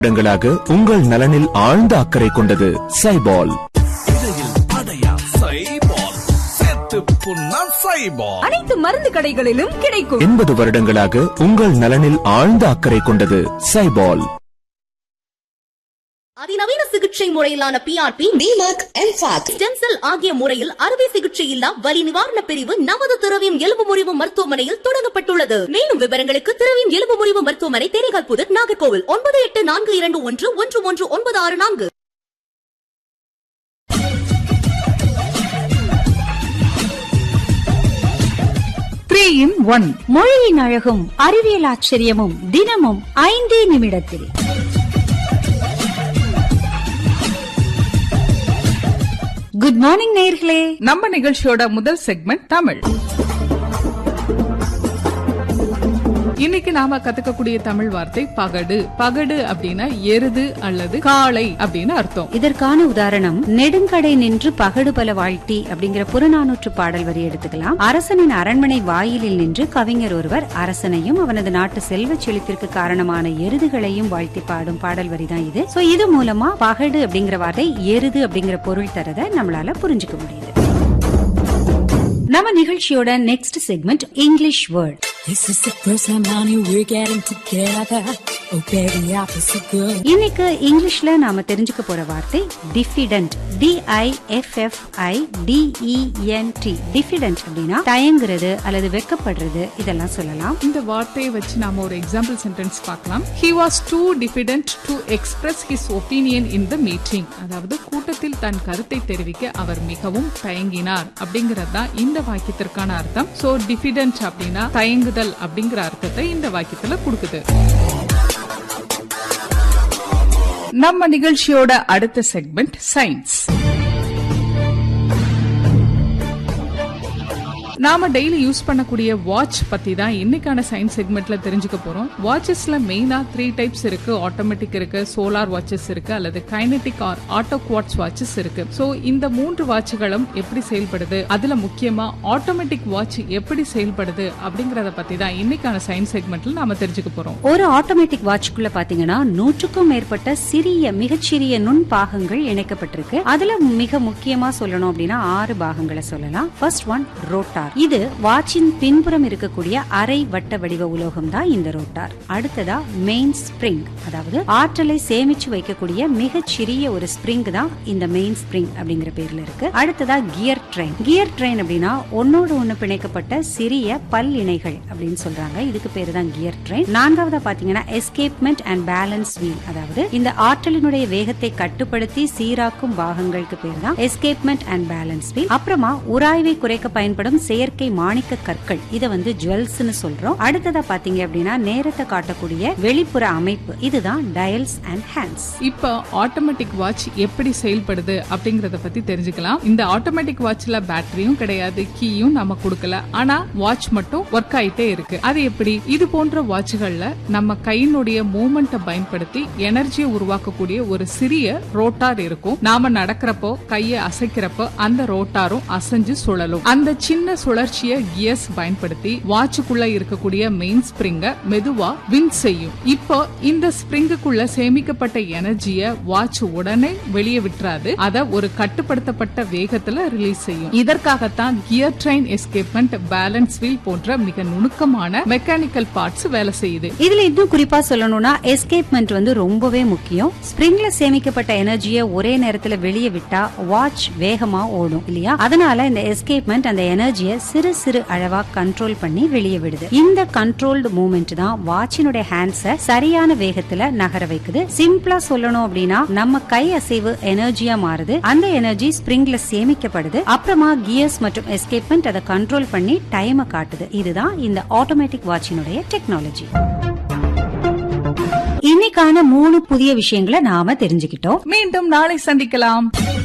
வருடங்களாக உங்கள் நலனில் ஆழ்ந்த அக்கறை கொண்டது சைபால் அனைத்து மருந்து கடைகளிலும் கிடைக்கும் எண்பது வருடங்களாக உங்கள் நலனில் ஆழ்ந்த அக்கறை கொண்டது சைபால் அதிநவீன சிகிச்சை முறையிலான பிஆர்பி டிமாக் எம்பாக் ஸ்டெம் செல் ஆகிய முறையில் அறுவை சிகிச்சை இல்லா வலி நிவாரண பிரிவு நமது திரவியம் எலும்பு முறிவு மருத்துவமனையில் தொடங்கப்பட்டுள்ளது மேலும் விவரங்களுக்கு திரவியம் எலும்பு முறிவு மருத்துவமனை தேனிகால் புதர் நாகர்கோவில் ஒன்பது எட்டு நான்கு இரண்டு ஒன்று ஒன்று ஒன்று ஒன்பது ஆறு நான்கு த்ரீ இன் ஒன் மொழியின் அழகும் அறிவியல் ஆச்சரியமும் தினமும் ஐந்தே நிமிடத்தில் குட் மார்னிங் நேர்களே நம்ம நிகழ்ச்சியோட முதல் செக்மெண்ட் தமிழ் இன்னைக்கு நாம கத்துக்கக்கூடிய தமிழ் வார்த்தை பகடு பகடு அப்படின்னா எருது அல்லது காளை அப்படின்னு அர்த்தம் இதற்கான உதாரணம் நெடுங்கடை நின்று பகடு பல வாழ்த்தி அப்படிங்கிற புறநானூற்று பாடல் வரி எடுத்துக்கலாம் அரசனின் அரண்மனை வாயிலில் நின்று கவிஞர் ஒருவர் அரசனையும் அவனது நாட்டு செல்வச் செழிப்பிற்கு காரணமான எருதுகளையும் வாழ்த்தி பாடும் பாடல் வரி தான் இது சோ இது மூலமா பகடு அப்படிங்கிற வார்த்தை எருது அப்படிங்கிற பொருள் தரத நம்மளால புரிஞ்சுக்க முடியுது நம்ம நிகழ்ச்சியோட next segment English word This is the first time, honey, we're getting together. Oh, baby, I feel so good. இன்னைக்கு இங்கிலீஷ்ல நாம தெரிஞ்சுக்க போற வார்த்தை diffident D I F F I D E N T diffident அப்படின்னா தயங்குறது அல்லது வெக்கப்படுறது இதெல்லாம் சொல்லலாம் இந்த வார்த்தையை வச்சு நாம ஒரு எக்ஸாம்பிள் சென்டென்ஸ் பார்க்கலாம் he was too diffident to express his opinion in the meeting அதாவது கூட்டத்தில் தன் கருத்தை தெரிவிக்க அவர் மிகவும் தயங்கினார் அப்படிங்கறது தான் இந்த வாக்கியத்திற்கான அர்த்தம் சோ டிஃபிடென்ட் அப்படின்னா தயங்குதல் அப்படிங்கிற அர்த்தத்தை இந்த வாக்கியத்துல கொடுக்குது நம்ம நிகழ்ச்சியோட அடுத்த செக்மெண்ட் சயின்ஸ் நாம டெய்லி யூஸ் பண்ணக்கூடிய வாட்ச் பத்தி தான் இன்னைக்கான சயின்ஸ் செக்மெண்ட்ல தெரிஞ்சுக்க போறோம் வாட்சஸ்ல மெயினா த்ரீ டைப்ஸ் இருக்கு ஆட்டோமேட்டிக் இருக்கு சோலார் வாட்சஸ் இருக்கு அல்லது kinetic or auto quartz watches இருக்கு சோ இந்த மூன்று வாட்சுகளும் எப்படி செயல்படுது அதுல முக்கியமா ஆட்டோமேட்டிக் வாட்ச் எப்படி செயல்படுது அப்படிங்கறத பத்தி தான் இன்னைக்கான சயின்ஸ் செக்மெண்ட்ல நாம தெரிஞ்சுக்க போறோம் ஒரு ஆட்டோமேட்டிக் வாட்ச்க்குள்ள பாத்தீங்கன்னா நூற்றுக்கும் மேற்பட்ட சிறிய மிகச்சிறிய நுண் பாகங்கள் இணைக்கப்பட்டிருக்கு அதுல மிக முக்கியமா சொல்லணும் அப்படின்னா ஆறு பாகங்களை சொல்லலாம் ஃபர்ஸ்ட் ஒன் ரோட்டார் இது வாட்சின் பின்புறம் இருக்கக்கூடிய அரை வட்ட வடிவ உலோகம் தான் இந்த ரோட்டார் அடுத்ததா மெயின் ஸ்ப்ரிங் அதாவது ஆற்றலை சேமிச்சு வைக்கக்கூடிய மிகச்சிறிய ஒரு ஸ்ப்ரிங் தான் இந்த மெயின் ஸ்ப்ரிங் அப்படிங்கிற பேர்ல இருக்கு அடுத்ததா கியர் ட்ரெயின் கியர் ட்ரெயின் அப்படின்னா ஒன்னோடு ஒண்ணு பிணைக்கப்பட்ட சிறிய பல் இணைகள் அப்படின்னு சொல்றாங்க இதுக்கு பேரு தான் கியர் ட்ரெயின் நான்காவதா பாத்தீங்கன்னா எஸ்கேப்மெண்ட் அண்ட் பேலன்ஸ் வீல் அதாவது இந்த ஆற்றலினுடைய வேகத்தை கட்டுப்படுத்தி சீராக்கும் பாகங்களுக்கு பேர் தான் எஸ்கேப்மெண்ட் அண்ட் பேலன்ஸ் வீல் அப்புறமா உராய்வை குறைக்க பயன்படும் செயற்கை மாணிக்க கற்கள் இத வந்து ஜுவல்ஸ்னு சொல்றோம் அடுத்ததா பாத்தீங்க அப்படின்னா நேரத்தை காட்டக்கூடிய வெளிப்புற அமைப்பு இதுதான் டயல்ஸ் அண்ட் ஹேண்ட்ஸ் இப்ப ஆட்டோமேட்டிக் வாட்ச் எப்படி செயல்படுது அப்படிங்கறத பத்தி தெரிஞ்சுக்கலாம் இந்த ஆட்டோமேட்டிக் வாட்ச்ல பேட்டரியும் கிடையாது கீயும் நம்ம கொடுக்கல ஆனா வாட்ச் மட்டும் ஒர்க் ஆயிட்டே இருக்கு அது எப்படி இது போன்ற வாட்ச்கள்ல நம்ம கையினுடைய மூமெண்ட்டை பயன்படுத்தி எனர்ஜியை உருவாக்கக்கூடிய ஒரு சிறிய ரோட்டார் இருக்கும் நாம நடக்கிறப்போ கையை அசைக்கிறப்போ அந்த ரோட்டாரும் அசைஞ்சு சுழலும் அந்த சின்ன சுழற்சியை கியர்ஸ் பயன்படுத்தி வாட்சுக்குள்ள இருக்கக்கூடிய மெயின் ஸ்ப்ரிங்க மெதுவா வின் செய்யும் இப்போ இந்த ஸ்ப்ரிங்குக்குள்ள சேமிக்கப்பட்ட எனர்ஜிய வாட்ச் உடனே வெளியே விட்டுறாது அத ஒரு கட்டுப்படுத்தப்பட்ட வேகத்துல ரிலீஸ் செய்யும் இதற்காகத்தான் gear train escapement balance wheel போன்ற மிக நுணுக்கமான மெக்கானிக்கல் பார்ட்ஸ் வேலை செய்யுது இதுல இன்னும் குறிப்பா சொல்லணும்னா எஸ்கேப்மெண்ட் வந்து ரொம்பவே முக்கியம் ஸ்ப்ரிங்ல சேமிக்கப்பட்ட எனர்ஜியை ஒரே நேரத்துல வெளியே விட்டா வாட்ச் வேகமா ஓடும் இல்லையா அதனால இந்த எஸ்கேப்மெண்ட் அந்த எனர்ஜியை சிறு சிறு அளவா கண்ட்ரோல் பண்ணி வெளியே விடுது இந்த கண்ட்ரோல்டு மூமெண்ட் தான் வாட்சினுடைய ஹேண்ட்ஸ சரியான வேகத்துல நகர வைக்குது சிம்பிளா சொல்லணும் அப்படின்னா நம்ம கை அசைவு எனர்ஜியா மாறுது அந்த எனர்ஜி ஸ்ப்ரிங்ல சேமிக்கப்படுது அப்புறமா கியர்ஸ் மற்றும் எஸ்கேப்மெண்ட் அதை கண்ட்ரோல் பண்ணி டைமை காட்டுது இதுதான் இந்த ஆட்டோமேட்டிக் வாட்சினுடைய டெக்னாலஜி இன்னைக்கான மூணு புதிய விஷயங்களை நாம தெரிஞ்சுக்கிட்டோம் மீண்டும் நாளை சந்திக்கலாம்